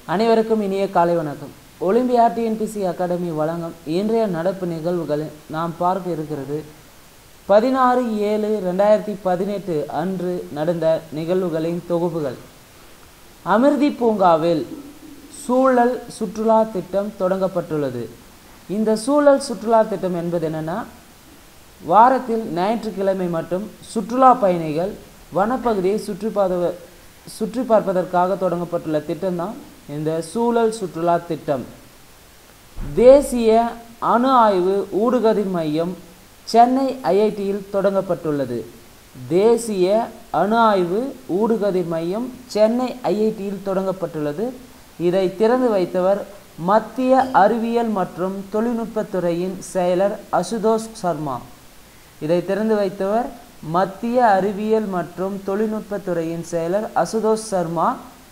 அனைவருக்கும் இனிய காலை வணக்கம் ஒலிம்பியா டிஎன்பிசி அகாடமி வழங்கும் இன்றைய நடப்பு நிகழ்வுகளில் நாம் பார்க்க இருக்கிறது பதினாறு ஏழு ரெண்டாயிரத்தி பதினெட்டு அன்று நடந்த நிகழ்வுகளின் தொகுப்புகள் அமிர்தி பூங்காவில் சூழல் சுற்றுலா திட்டம் தொடங்கப்பட்டுள்ளது இந்த சூழல் சுற்றுலா திட்டம் என்பது என்னென்னா வாரத்தில் ஞாயிற்றுக்கிழமை மட்டும் சுற்றுலா பயணிகள் வனப்பகுதியை சுற்றி பார்த்த சுற்றி பார்ப்பதற்காக தொடங்கப்பட்டுள்ள திட்டம்தான் இந்த சூழல் சுற்றுலா திட்டம் தேசிய அணு ஆய்வு ஊடுகதிர் மையம் சென்னை ஐஐடியில் தொடங்கப்பட்டுள்ளது தேசிய அணு ஆய்வு ஊடுகதிர் மையம் சென்னை ஐஐடியில் தொடங்கப்பட்டுள்ளது இதை திறந்து வைத்தவர் மத்திய அறிவியல் மற்றும் தொழில்நுட்பத்துறையின் செயலர் அசுதோஷ் சர்மா இதை திறந்து வைத்தவர் மத்திய அறிவியல் மற்றும் தொழில்நுட்பத்துறையின் செயலர் அசுதோஷ் சர்மா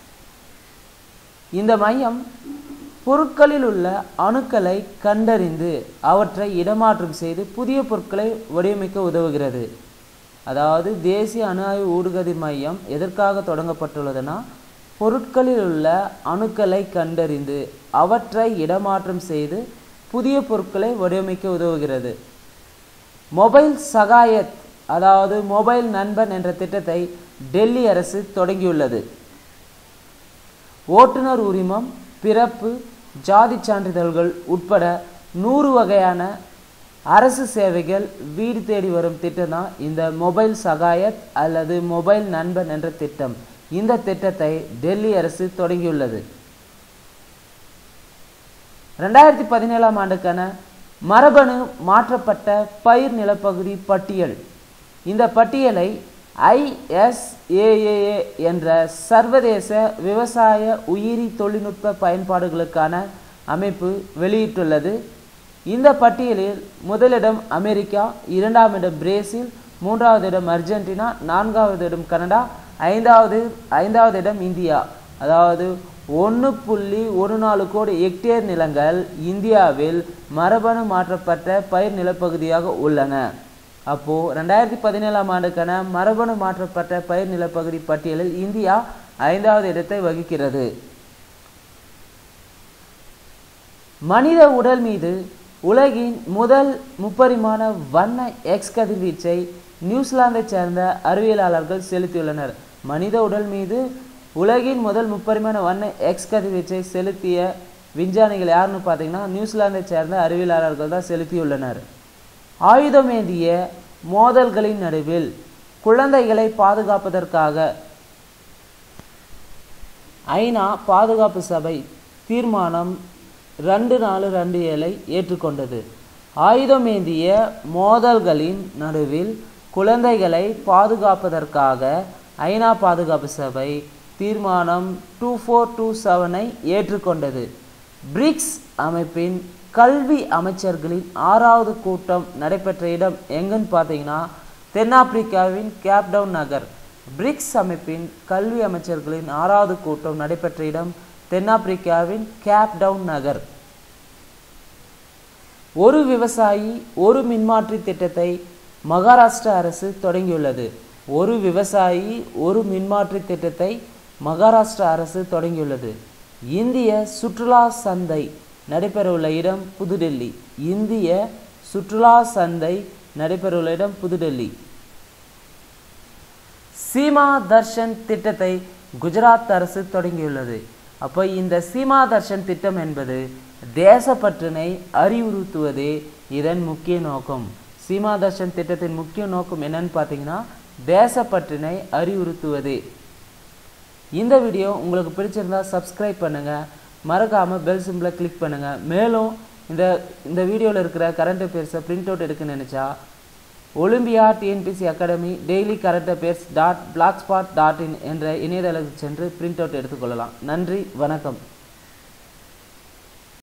இந்த மையம் பொருட்களில் உள்ள அணுக்களை கண்டறிந்து அவற்றை இடமாற்றம் செய்து புதிய பொருட்களை வடிவமைக்க உதவுகிறது அதாவது தேசிய அணு ஆய்வு ஊடுகதிர் மையம் எதற்காக தொடங்கப்பட்டுள்ளதுன்னா பொருட்களில் உள்ள அணுக்களை கண்டறிந்து அவற்றை இடமாற்றம் செய்து புதிய பொருட்களை வடிவமைக்க உதவுகிறது மொபைல் சகாயத் அதாவது மொபைல் நண்பன் என்ற திட்டத்தை டெல்லி அரசு தொடங்கியுள்ளது ஓட்டுநர் உரிமம் பிறப்பு ஜாதி சான்றிதழ்கள் உட்பட நூறு வகையான அரசு சேவைகள் வீடு தேடி வரும் திட்டம் தான் இந்த மொபைல் சகாயத் அல்லது மொபைல் நண்பன் என்ற திட்டம் இந்த திட்டத்தை டெல்லி அரசு தொடங்கியுள்ளது ரெண்டாயிரத்தி பதினேழாம் ஆண்டுக்கான மரபணு மாற்றப்பட்ட பயிர் நிலப்பகுதி பட்டியல் இந்த பட்டியலை ஐஎஸ்ஏஏ என்ற சர்வதேச விவசாய உயிரி தொழில்நுட்ப பயன்பாடுகளுக்கான அமைப்பு வெளியிட்டுள்ளது இந்த பட்டியலில் முதலிடம் அமெரிக்கா இரண்டாம் இடம் பிரேசில் மூன்றாவது இடம் அர்ஜென்டினா நான்காவது இடம் கனடா ஐந்தாவது ஐந்தாவது இடம் இந்தியா அதாவது ஒன்று புள்ளி ஒரு நாலு கோடி ஹெக்டேர் நிலங்கள் இந்தியாவில் மரபணு மாற்றப்பட்ட பயிர் நிலப்பகுதியாக உள்ளன அப்போது ரெண்டாயிரத்தி பதினேழாம் ஆண்டுக்கான மரபணு மாற்றப்பட்ட பயிர் நிலப்பகுதி பட்டியலில் இந்தியா ஐந்தாவது இடத்தை வகிக்கிறது மனித உடல் மீது உலகின் முதல் முப்பரிமாண வண்ண எக்ஸ் கதிர்வீச்சை நியூசிலாந்தைச் சேர்ந்த அறிவியலாளர்கள் செலுத்தியுள்ளனர் மனித உடல் மீது உலகின் முதல் முப்பரிமாண வண்ண எக்ஸ் கதிர்வீச்சை செலுத்திய விஞ்ஞானிகள் யாருன்னு பார்த்தீங்கன்னா நியூசிலாந்தைச் சேர்ந்த அறிவியலாளர்கள் தான் செலுத்தியுள்ளனர் ஆயுதமேந்திய மோதல்களின் நடுவில் குழந்தைகளை பாதுகாப்பதற்காக ஐநா பாதுகாப்பு சபை தீர்மானம் ரெண்டு நாலு ரெண்டு ஏழை ஏற்றுக்கொண்டது ஆயுதமேந்திய மோதல்களின் நடுவில் குழந்தைகளை பாதுகாப்பதற்காக ஐநா பாதுகாப்பு சபை தீர்மானம் டூ ஃபோர் டூ செவனை ஏற்றுக்கொண்டது பிரிக்ஸ் அமைப்பின் கல்வி அமைச்சர்களின் ஆறாவது கூட்டம் நடைபெற்ற இடம் எங்கன்னு பார்த்தீங்கன்னா தென்னாப்பிரிக்காவின் கேப்டவுன் நகர் பிரிக்ஸ் அமைப்பின் கல்வி அமைச்சர்களின் ஆறாவது கூட்டம் நடைபெற்ற இடம் தென்னாப்பிரிக்காவின் கேப்டவுன் நகர் ஒரு விவசாயி ஒரு மின்மாற்றி திட்டத்தை மகாராஷ்டிரா அரசு தொடங்கியுள்ளது ஒரு விவசாயி ஒரு மின்மாற்றி திட்டத்தை மகாராஷ்டிரா அரசு தொடங்கியுள்ளது இந்திய சுற்றுலா சந்தை நடைபெறவுள்ள இடம் புதுடெல்லி இந்திய சுற்றுலா சந்தை நடைபெறவுள்ள இடம் புதுடெல்லி சீமா தர்ஷன் திட்டத்தை குஜராத் அரசு தொடங்கியுள்ளது அப்போ இந்த சீமா தர்ஷன் திட்டம் என்பது தேசப்பற்றினை அறிவுறுத்துவதே இதன் முக்கிய நோக்கம் சீமா தர்ஷன் திட்டத்தின் முக்கிய நோக்கம் என்னன்னு பார்த்தீங்கன்னா தேசப்பற்றினை அறிவுறுத்துவதே இந்த வீடியோ உங்களுக்கு பிடிச்சிருந்தா சப்ஸ்கிரைப் பண்ணுங்கள் மறக்காமல் பெல் சிம்பிளை கிளிக் பண்ணுங்கள் மேலும் இந்த இந்த வீடியோவில் இருக்கிற கரண்ட் அஃபேர்ஸை பிரிண்ட் அவுட் எடுக்கணும்னு நினச்சா Olympia TNPC academy daily current affairs dot blogspot dot in என்ற இணையதளத்துக்கு சென்று பிரிண்ட் அவுட் எடுத்துக்கொள்ளலாம் நன்றி வணக்கம்